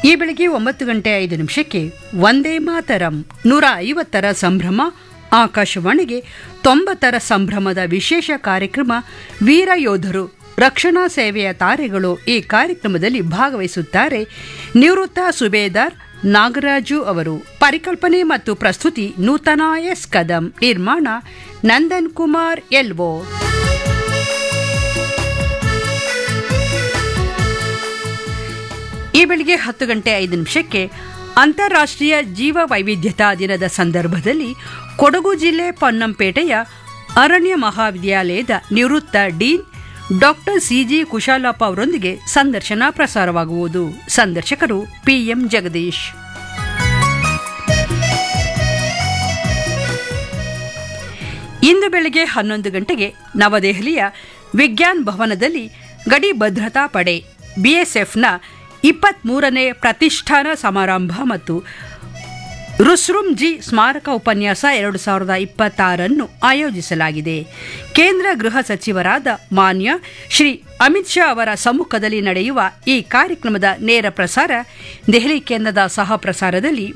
ಈ ಬೆಳಿಗ್ಗೆ ಒಂಬತ್ತು ಗಂಟೆ ಐದು ನಿಮಿಷಕ್ಕೆ ಒಂದೇ ಮಾತರಂ ನೂರ ಐವತ್ತರ ಸಂಭ್ರಮ ಆಕಾಶವಾಣಿಗೆ ತೊಂಬತ್ತರ ಸಂಭ್ರಮದ ವಿಶೇಷ ಕಾರ್ಯಕ್ರಮ ವೀರ ಯೋಧರು ರಕ್ಷಣಾ ಸೇವೆಯ ತಾರೆಗಳು ಈ ಕಾರ್ಯಕ್ರಮದಲ್ಲಿ ಭಾಗವಹಿಸುತ್ತಾರೆ ನಿವೃತ್ತ ಸುಬೇದಾರ್ ನಾಗರಾಜು ಅವರು ಪರಿಕಲ್ಪನೆ ಮತ್ತು ಪ್ರಸ್ತುತಿ ನೂತನ ಎಸ್ ಕದಂ ನಿರ್ಮಾಣ ನಂದನ್ ಕುಮಾರ್ ಎಲ್ವೋ ಈ ಬೆಳಿಗ್ಗೆ ಹತ್ತು ಗಂಟೆ ಐದು ನಿಮಿಷಕ್ಕೆ ಅಂತಾರಾಷ್ಟ್ರೀಯ ಜೀವ ವೈವಿಧ್ಯತಾ ದಿನದ ಸಂದರ್ಭದಲ್ಲಿ ಕೊಡಗು ಜಿಲ್ಲೆ ಪೊನ್ನಂಪೇಟೆಯ ಅರಣ್ಯ ಮಹಾವಿದ್ಯಾಲಯದ ನಿವೃತ್ತ ಡೀನ್ ಡಾಕ್ಟರ್ ಸಿಜಿ ಕುಶಾಲಪ್ಪ ಅವರೊಂದಿಗೆ ಸಂದರ್ಶನ ಪ್ರಸಾರವಾಗುವುದು ಸಂದರ್ಶಕರು ಪಿಎಂ ಜಗದೀಶ್ ಇಂದು ಬೆಳಗ್ಗೆ ಹನ್ನೊಂದು ಗಂಟೆಗೆ ನವದೆಹಲಿಯ ವಿಜ್ಞಾನ್ ಭವನದಲ್ಲಿ ಗಡಿ ಭದ್ರತಾ ಪಡೆ ಬಿಎಸ್ಎಫ್ನ ಇಪ್ಪತ್ತ್ಮೂರನೇ ಪ್ರತಿಷ್ಠಾನ ಸಮಾರಂಭ ಮತ್ತು ರುಸ್ರುಮ್ಜಿ ಸ್ಮಾರಕ ಉಪನ್ಯಾಸ ಎರಡು ಸಾವಿರದ ಇಪ್ಪತ್ತಾರನ್ನು ಆಯೋಜಿಸಲಾಗಿದೆ ಕೇಂದ್ರ ಗೃಹ ಸಚಿವರಾದ ಮಾನ್ಯ ಶ್ರೀ ಅಮಿತ್ ಶಾ ಅವರ ಸಮ್ಮುಖದಲ್ಲಿ ನಡೆಯುವ ಈ ಕಾರ್ಯಕ್ರಮದ ನೇರ ಪ್ರಸಾರ ದೆಹಲಿ ಕೇಂದ್ರದ ಸಹ ಪ್ರಸಾರದಲ್ಲಿ